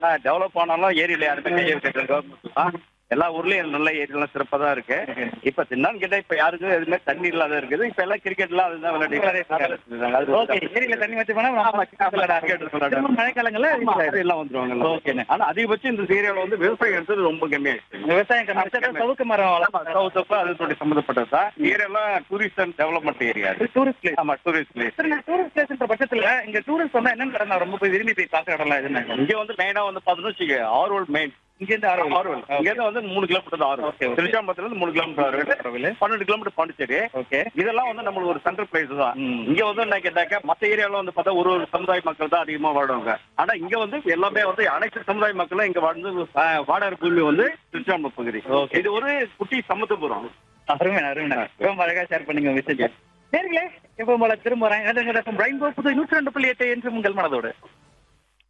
Develop ஆனாலும் ஏரியில யாருமே கையை வைக்கிறது கவர்மெண்ட் தான் எல்லா ஊர்லயும் நல்ல ஏரியெல்லாம் சிறப்பா தான் இருக்கு இப்ப தின்னான்னு கேட்டா இப்ப யாருக்கும் எதுவுமே தண்ணி இல்லாத இருக்குது இப்ப எல்லாம் கிரிக்கெட்லாம் அதுதான் விளையாடி ஓகே ஏரியில தண்ணி வச்சு போனா ஆமா, cricket விளையாடுவாங்க. திரும்ப மழைக்காலங்கள்ல எல்லாம் வந்துருவாங்க ஓகேண்ணே. ஆனா அதிகபட்சம் இந்த ஏரியால வந்து விவசாயம் எடுத்தது ரொம்ப கம்மியாயிடுச்சு விவசாயம் கம்மி சவுக்கு மரம் வளர்ப்பாங்க சவுத் அது சம்பந்தப்பட்டது தான் ஏரியாலாம் tourist and development area tourist place ஆமா டூரிஸ்ட் பிளேஸ் சரி டூரிஸ்ட் பிளேஸ்ன்ற பட்சத்துல இங்க டூரிஸ்ட் வந்தா என்னன்னு கடை நான் ரொம்ப போய் விரும்பி போய் பார்க்க இடம்லாம் எதுன்னு இங்க வந்து மெயினா வந்து பாத்தீங்கன்னா வச்சுக்க ஆர்வல் மெயின் இங்க இருந்து ஆரோவில் ஆர்வல் இங்க இருந்து வந்து மூணு கிலோமீட்டர் தான் Okay, ஆர்வல் okay. திருச்சாம்பரத்துல இருந்து மூணு கிலோமீட்டர் ஆர்வல் பன்னெண்டு கிலோமீட்டர் பாண்டிச்சேரி ஓகே இதெல்லாம் வந்து நம்மளுக்கு ஒரு சென்ட்ரல் பிளேஸ் தான் ம். இங்க வந்து என்ன கேட்டாக்க மத்த ஏரியால வந்து பார்த்தா ஒரு ஒரு சமுதாய மக்கள் தான் அதிகமா வாழ்வாங்க ஆனா இங்க வந்து எல்லாமே வந்து அனைத்து சமுதாய மக்களும் இங்க வாழ்ந்து அஹ், வாடகை பூமி வந்து திருச்சாம்பரம் பகுதி Okay. இது ஒரு குட்டி சமத்துவபுரம் அருமை அருமை ரொம்ப அழகா ஷேர் பண்ணீங்க மெசேஜ் நேர்களே எப்போ போல திரும்ப வரேன் ரெயின்போ புது நூற்றி ரெண்டு புள்ளி எட்டு என்று உங்கள் மனதோடு